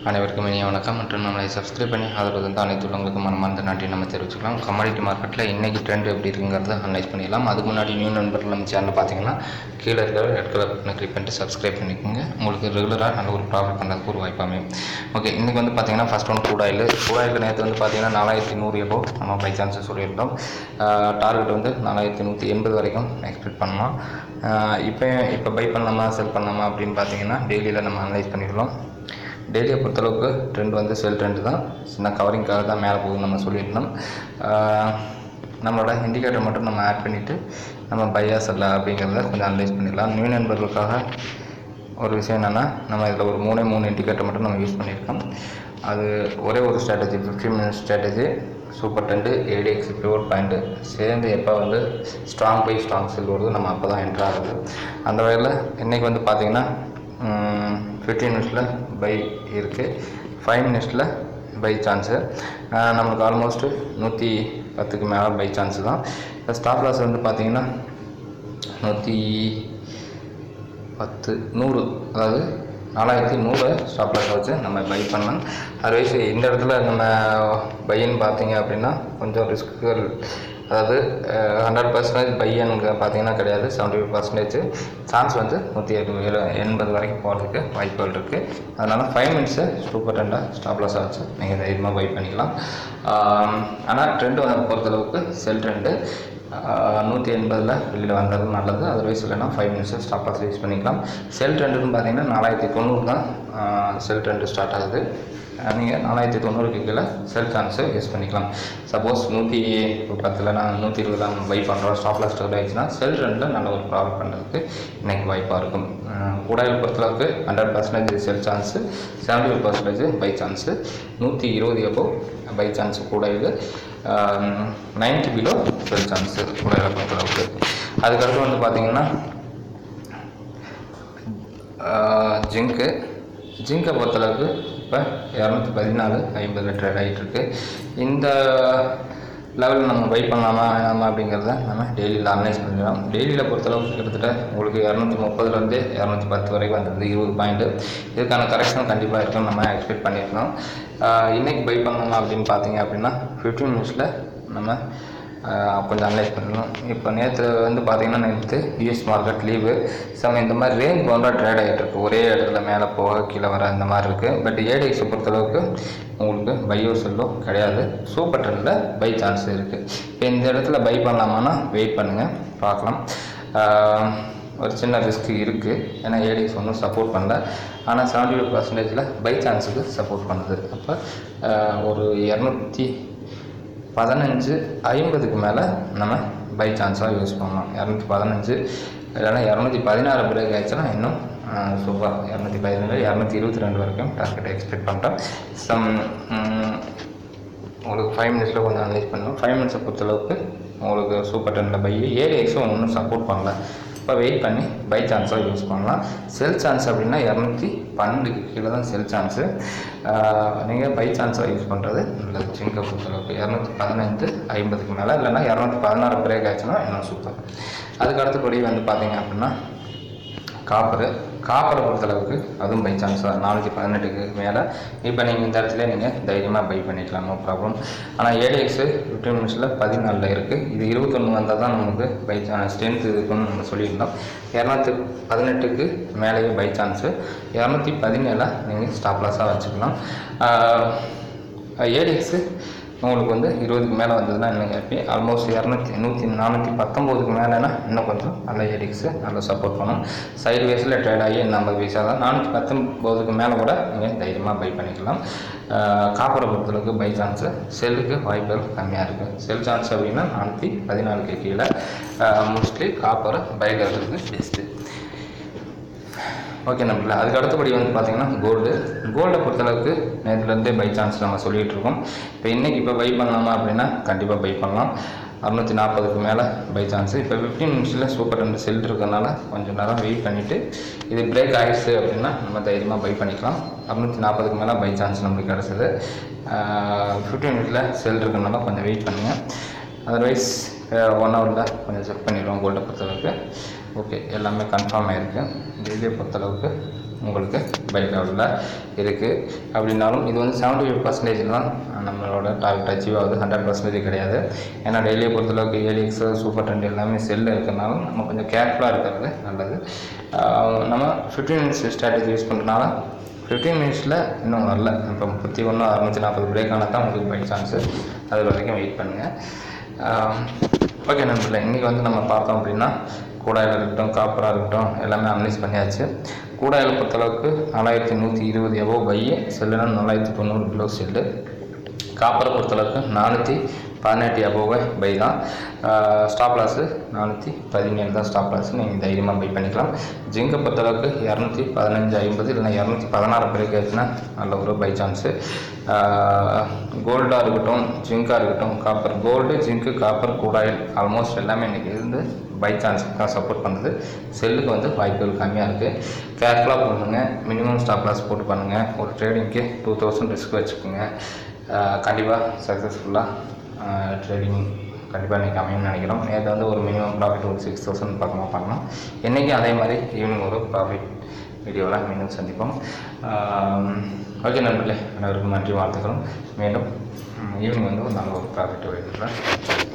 அனைவருக்கும் இனிய வணக்கம் மற்றும் நம்மளை சப்ஸ்கிரைப் பண்ணி ஆதரவு வந்து அனைத்து உள்ளவங்களுக்கும் மனமார்ந்த நன்றி நம்ம தெரிவிச்சுக்கலாம் கமாடிட்டி மார்க்கெட்டில் இன்றைக்கி ட்ரெண்ட் எப்படி இருக்குங்கிறத அனலைஸ் பண்ணிடலாம் அதுக்கு முன்னாடி நியூ நண்பர்கள் நம்ம சேனல் பார்த்தீங்கன்னா கீழே இருக்கிற ரெட் கலர் பட்டனை கிளிக் பண்ணிட்டு சப்ஸ்கிரைப் பண்ணிக்கோங்க உங்களுக்கு ரெகுலராக நல்ல ஒரு ப்ராஃபிட் பண்ணுறதுக்கு ஒரு வாய்ப்பு அமையும் ஓகே இன்றைக்கி வந்து பார்த்தீங்கன்னா first one crude oil crude oil நேற்று வந்து பார்த்தீங்கன்னா நாலாயிரத்தி நூறு எபோ நம்ம பை சான்ஸஸ் சொல்லியிருந்தோம் டார்கெட் வந்து நாலாயிரத்தி நூற்றி எண்பது வரைக்கும் எக்ஸ்பெக்ட் பண்ணலாம் இப்போ இப்போ பை பண்ணலாமா செல் பண்ணலாமா அப்படின்னு பார்த்தீங்கன்னா டெய்லியில் நம்ம அனலைஸ் பண்ணிடலாம் டெய்லியை பொறுத்தளவுக்கு ட்ரெண்ட் வந்து செல் ட்ரெண்ட் தான் சின்ன கவரிங்காக தான் மேலே போகுதுன்னு நம்ம சொல்லியிருந்தோம் ஆஹ் நம்மளோட இண்டிகேட்டர் மட்டும் நம்ம ஆட் பண்ணிவிட்டு நம்ம பையா செல்ல அப்படிங்கிறத கொஞ்சம் அனலைஸ் பண்ணிடலாம் நியூ நண்பர்களுக்காக ஒரு விஷயம் என்னென்னா நம்ம இதில் ஒரு மூணே மூணு இண்டிகேட்டர் மட்டும் நம்ம யூஸ் பண்ணியிருக்கோம் அது ஒரே ஒரு strategy fifteen minutes strategy super trend ADX pure point சேர்ந்து எப்போ வந்து ஸ்ட்ராங் பை ஸ்ட்ராங் செல் வருது நம்ம அப்போ தான் என்ட்ரு ஆகுது அந்த வகையில் இன்றைக்கி வந்து பார்த்திங்கன்னா ஃபிஃப்டீன் மினிட்ஸில் பை இருக்குது ஃபைவ் மினிட்ஸில் பை சான்ஸு நம்மளுக்கு ஆல்மோஸ்ட்டு நூற்றி பத்துக்கு மேலே பை சான்ஸு தான் இப்போ ஸ்டாப் லாஸ் வந்து பார்த்திங்கன்னா நூற்றி பத்து நூறு அதாவது நாலாயிரத்தி நூறு ஸ்டாப் லாஸ் வச்சு நம்ம பை பண்ணலாம் அதர்வைஸ் இந்த இடத்துல நம்ம பையன் பார்த்தீங்க அப்படின்னா கொஞ்சம் ரிஸ்க்குகள் அதாவது ஹண்ட்ரட் பர்சன்டேஜ் பையனுங்க பார்த்தீங்கன்னா கிடையாது செவன்ட்டி ஃபைவ் பர்சன்டேஜ் சான்ஸ் வந்து நூற்றி எழுபது எண்பது வரைக்கும் போகிறதுக்கு வாய்ப்புகள் இருக்குது அதனால் ஃபைவ் மினிட்ஸு சூப்பர் டெண்டாக ஸ்டாப் லாஸ் ஆச்சு நீங்கள் தைரியமாக பை பண்ணிக்கலாம் ஆனால் ட்ரெண்டு வந்து பொறுத்தளவுக்கு செல் ட்ரெண்டு நூற்றி எண்பதில் வெளியில் வந்தது நல்லது அதர்வைஸ் இல்லைனா five minutes stop loss use பண்ணிக்கலாம் செல் ட்ரெண்டுன்னு பார்த்தீங்கன்னா நாலாயிரத்தி தொண்ணூறு தான் செல் ட்ரெண்டு ஸ்டார்ட் ஆகுது நீங்கள் நாலாயிரத்தி தொண்ணூறுக்கு கீழே செல் சான்ஸை யூஸ் பண்ணிக்கலாம் சப்போஸ் நூற்றி பத்தில் நான் நூற்றி இருபது தான் பை பண்ணுறோம் ஸ்டாப் லாஸ் ஸ்டோர் ஆயிடுச்சுன்னா செல் ரெண்டில் நல்ல ஒரு ப்ராஃபிட் பண்ணுறதுக்கு இன்றைக்கி வாய்ப்பாக இருக்கும் கூடாயில் பொறுத்தளவுக்கு hundred percentage sell chance seventy five percentage buy chance நூற்றி இருபது எப்போ buy chance crude oil ninety below sell chance crude oil பொறுத்தளவுக்கு அதுக்கடுத்து வந்து பார்த்திங்கன்னா ஜிங்க்கு ஜிங்கை பொறுத்தளவுக்கு இப்போ இரநூத்தி பதினாலு ஐம்பதில் ட்ரேட் ஆகிட்டுருக்கு இந்த லெவலில் நம்ம பை பண்ணலாமா வேணாமா அப்படிங்கிறத நம்ம டெய்லியில் அனலைஸ் பண்ணிக்கலாம் டெய்லியில் பொறுத்தளவுக்கு கிட்டத்தட்ட உங்களுக்கு இரநூத்தி முப்பதுலேருந்து இரநூத்தி பத்து வரைக்கும் வந்தது இருபது பாயிண்ட்டு இதுக்கான கரெக்ஷன் கண்டிப்பாக இருக்கும்னு நம்ம எக்ஸ்பெக்ட் பண்ணியிருக்கோம் இன்றைக்கி பை பண்ணலாமா அப்படின்னு பார்த்தீங்க அப்படின்னா ஃபிஃப்டீன் மினிட்ஸில் நம்ம கொஞ்சம் அனலைஸ் பண்ணணும் இப்போ நேற்று வந்து பார்த்திங்கன்னா நேற்று யூஎஸ் மார்க்கெட் லீவு சம் இந்த மாதிரி ரேஞ்ச் போன்ற ட்ரேட் ஆகிட்டு இருக்கு ஒரே இடத்துல மேலே போக கீழே வர அந்த மாதிரி இருக்குது பட் ஏடிஎக்ஸை பொறுத்தளவுக்கு உங்களுக்கு பையோ செல்லோ கிடையாது சூப்பர் ட்ரெண்டில் பை சான்ஸ் இருக்குது இப்போ இந்த இடத்துல பை பண்ணலாமான்னா வெயிட் பண்ணுங்கள் பார்க்கலாம் ஒரு சின்ன ரிஸ்க் இருக்குது ஏன்னா ஏடிஎக்ஸ் ஒன்றும் சப்போர்ட் பண்ணல ஆனால் செவன்டி ஃபைவ் பர்சன்டேஜில் பை சான்ஸுக்கு சப்போர்ட் பண்ணுது அப்போ ஒரு இரநூத்தி பதினஞ்சு ஐம்பதுக்கு மேலே நம்ம பை சான்ஸாக யூஸ் பண்ணலாம் இரநூத்தி பதினஞ்சு இல்லைன்னா இரநூத்தி பதினாறு பிரேக் ஆயிடுச்சுன்னா இன்னும் சூப்பர் இரநூத்தி பதினேழு இரநூத்தி இருபத்தி ரெண்டு வரைக்கும் டார்கெட் எக்ஸ்பெக்ட் பண்ணுறோம் சம் உங்களுக்கு ஃபைவ் மினிட்ஸில் கொஞ்சம் அனலைஸ் பண்ணணும் ஃபைவ் மினிட்ஸை பொறுத்தளவுக்கு உங்களுக்கு சூப்பர் டெனில் பை ஏடிஎக்ஸும் ஒன்றும் சப்போர்ட் பண்ணல இப்போ வெயிட் பண்ணி பை சான்ஸாக யூஸ் பண்ணலாம் செல் சான்ஸ் அப்படின்னா இரநூத்தி பன்னெண்டுக்கு கீழே தான் செல் சான்ஸு நீங்கள் பை சான்ஸாக யூஸ் பண்ணுறது நல்லது சிங்கை பொறுத்தளவுக்கு இரநூத்தி பதினைந்து ஐம்பதுக்கு மேலே இல்லைன்னா இரநூத்தி பதினாறு பிரேக் ஆச்சுன்னா இன்னும் சூப்பர் அதுக்கு அடுத்தபடி வந்து பார்த்தீங்க அப்படின்னா காப்பரு காப்பரை பொறுத்தளவுக்கு அதுவும் பை சான்ஸ் தான் நானூற்றி பதினெட்டுக்கு மேலே இப்போ நீங்கள் இந்த இடத்துல நீங்கள் தைரியமாக பை பண்ணிக்கலாம் நோ ப்ராப்ளம் ஆனால் ஏடிஎக்ஸு ஃபிஃப்டீன் மினிட்ஸில் பதினாலில் இருக்குது இது இருபத்தொன்று வந்தால் தான் நமக்கு பை சான்ஸ் ஸ்ட்ரென்த் இருக்குன்னு நம்ம சொல்லியிருந்தோம் இரநூத்தி பதினெட்டுக்கு மேலேயே பை சான்ஸு இரநூத்தி பதினேழாக நீங்கள் ஸ்டாப் லாஸாக வச்சுக்கலாம் ஏடிஎக்ஸு உங்களுக்கு வந்து இருபதுக்கு மேலே வந்ததுன்னா இன்னும் ஹாப்பி ஆல்மோஸ்ட் இரநூத்தி நூற்றி நானூற்றி பத்தொம்போதுக்கு மேலேனா இன்னும் கொஞ்சம் நல்ல எடிக்ஸு நல்லா சப்போர்ட் பண்ணும் சைடு வேஸில் ட்ரேட் ஆகி இந்த ஐம்பது பைசா தான் நானூற்றி பத்தொம்போதுக்கு மேலே கூட நீங்கள் தைரியமாக பை பண்ணிக்கலாம் காப்பரை பொறுத்தளவுக்கு பை சான்ஸு செல்லுக்கு வாய்ப்புகள் கம்மியாக இருக்குது செல் சான்ஸ் அப்படின்னா நானூற்றி பதினாலுக்கு கீழே மோஸ்ட்லி காப்பரை பை கட்டுறதுக்கு பெஸ்ட்டு ஓகே நம்மள அதுக்கு அடுத்தபடி வந்து பார்த்திங்கன்னா கோல்டு கோல்டை பொறுத்தளவுக்கு நேற்றுலேருந்தே பை சான்ஸ் நம்ம சொல்லிகிட்டு இருக்கோம் இப்போ இன்றைக்கி இப்போ பை பண்ணலாமா அப்படின்னா கண்டிப்பாக பை பண்ணலாம் அறுநூற்றி நாற்பதுக்கு மேலே பை சான்ஸு இப்போ ஃபிஃப்டீன் மினிட்ஸில் சூப்பர் ரெண்டு செல் இருக்கிறதுனால கொஞ்சம் நேரம் வெயிட் பண்ணிவிட்டு இது பிரேக் ஆகிடுச்சு அப்படின்னா நம்ம தைரியமாக பை பண்ணிக்கலாம் அறுநூற்றி நாற்பதுக்கு மேலே பை சான்ஸ் நம்மளுக்கு கிடச்சிது ஃபிஃப்டீன் மினிட்ஸில் செல் இருக்கிறதுனால கொஞ்சம் வெயிட் பண்ணுங்கள் அதர்வைஸ் ஒன் ஹவரில் கொஞ்சம் செக் பண்ணிடுவோம் கோல்டை பொறுத்தளவுக்கு ஓகே எல்லாமே கன்ஃபார்ம் ஆகிருக்கு டெய்லியை பொறுத்தளவுக்கு உங்களுக்கு பை லெவலில் இருக்குது அப்படின்னாலும் இது வந்து செவன்ட்டி ஃபைவ் பர்சன்டேஜ் தான் நம்மளோட டார்கெட் அச்சீவ் ஆகுது ஹண்ட்ரட் பர்சன்டேஜ் கிடையாது ஏன்னா டெய்லியை பொறுத்தளவுக்கு ஏலிஎக்ஸ் சூப்பர் ட்ரெண்ட் எல்லாமே செல்லு இருக்கிறனால நம்ம கொஞ்சம் கேர்ஃபுல்லாக இருக்கிறது நல்லது ஆஹ் நம்ம ஃபிஃப்டீன் மினிட்ஸ் ஸ்ட்ராட்டஜி யூஸ் பண்ணுறதுனால ஃபிஃப்டீன் மினிட்ஸில் இன்னும் வரல இப்போ முப்பத்தி ஒன்று அறுநூற்றி நாற்பது பிரேக் ஆனால் தான் உங்களுக்கு பை சான்ஸு அது வரைக்கும் வெயிட் பண்ணுங்கள் ஓகே நண்பர்களே இன்றைக்கி வந்து நம்ம பார்த்தோம் அப்படின்னா கூடாயில் இருக்கட்டும் காப்பராக இருக்கட்டும் எல்லாமே அனலைஸ் பண்ணியாச்சு கூடாயில் பொறுத்தளவுக்கு நாலாயிரத்தி நூற்றி இருபது எவோ பையு செல்லுனா நாலாயிரத்தி தொண்ணூறு கிலோ செல்லு காப்பரை பொறுத்தளவுக்கு நானூற்றி பதினெட்டு அபோவை பை தான் ஸ்டாப் லாஸு நானூற்றி பதினேழு தான் ஸ்டாப் லாஸ் நீங்கள் தைரியமாக பை பண்ணிக்கலாம் ஜிங்கை பொறுத்தளவுக்கு இரநூத்தி பதினஞ்சு ஐம்பது இல்லைனா இரநூத்தி பதினாறு பிரேக் ஆச்சுன்னா நல்ல ஒரு பை சான்ஸு கோல்டாக இருக்கட்டும் ஜிங்காக இருக்கட்டும் copper gold zinc copper crude oil almost எல்லாமே இன்றைக்கி இருந்து பை சான்ஸுக்கு தான் சப்போர்ட் பண்ணுது செல்லுக்கு வந்து வாய்ப்புகள் கம்மியாக இருக்குது கேர்ஃபுல்லாக பண்ணுங்க மினிமம் ஸ்டாப் லாஸ் போட்டு பண்ணுங்கள் ஒரு ட்ரேடிங்க்கு டூ தௌசண்ட் ரிஸ்க் வச்சுக்கோங்க கண்டிப்பாக சக்ஸஸ்ஃபுல்லாக ட்ரேடிங் கண்டிப்பாக இன்றைக்கி அமையும்னு நினைக்கிறோம் நேற்று வந்து ஒரு மினிமம் ப்ராஃபிட் ஒரு சிக்ஸ் தௌசண்ட் பக்கமாக பண்ணோம் இன்றைக்கி அதே மாதிரி ஈவினிங் ஒரு ப்ராஃபிட் வீடியோவில் மீண்டும் சந்திப்போம் ஓகே நண்பர்களே அனைவருக்கும் நன்றி வாழ்த்துக்கிறோம் மீண்டும் ஈவினிங் வந்து ஒரு நல்ல ஒரு ப்ராஃபிட் வீடியோவில்